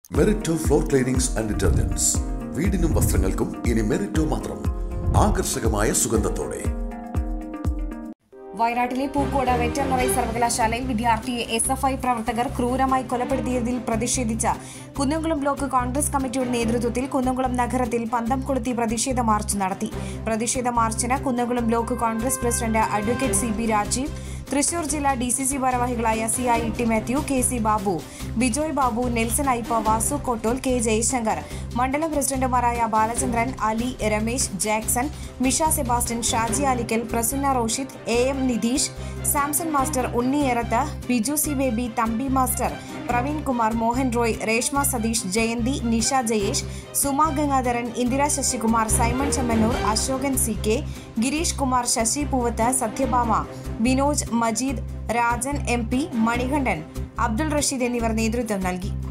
മെറിറ്റോ floor cleanings and detergents വീടിനും വസ്ത്രങ്ങൾക്കും ഇനി മെറിറ്റോ മാത്രം ആകർഷകമായ സുഗന്ധത്തോടെ വയനാട്ടിലെ പൂക്കോട് വെറ്ററിനറി സർവകലാശാലയിൽ വിദ്യാർത്ഥിയെ എസ് എഫ് ഐ പ്രവർത്തകർ ക്രൂരമായി കൊലപ്പെടുത്തിയതിൽ പ്രതിഷേധിച്ച് കുന്നംകുളം ബ്ലോക്ക് കോൺഗ്രസ് കമ്മിറ്റിയുടെ നേതൃത്വത്തിൽ കുന്നംകുളം നഗരത്തിൽ പന്തം കൊളുത്തി പ്രതിഷേധ മാർച്ച് നടത്തി പ്രതിഷേധ മാർച്ചിന് Kunnamkulam block Congress president advocate C B Rajeev Thrissur ജില്ലാ ഡി സി സി ഭാരവാഹികളായ C I T Mathew K C Babu Bijoy Babu Nelson Aippa Vasu Kottol K Jayashankar മണ്ഡലം പ്രസിഡന്റുമാരായ Balachandran Ali Ramesh Jackson Misha Sebastian Shaji Alikkal Prasunna Roshid A M Nitheesh Samson master Unniyerath Biju C Baby Thampi master Praveen Kumar Mohan Roy Reshma Satheesh Jayanthi Nisha Jayesh Suma Gangadharan Indira Sasikumar Simon Chemmannur Ashokan C K Girish Kumar Sasi Poovath Sathyabhama Vinoj Majeed Rajan M P Manikandan Abdul Rasheed എന്നിവർ നേതൃത്വം നൽകി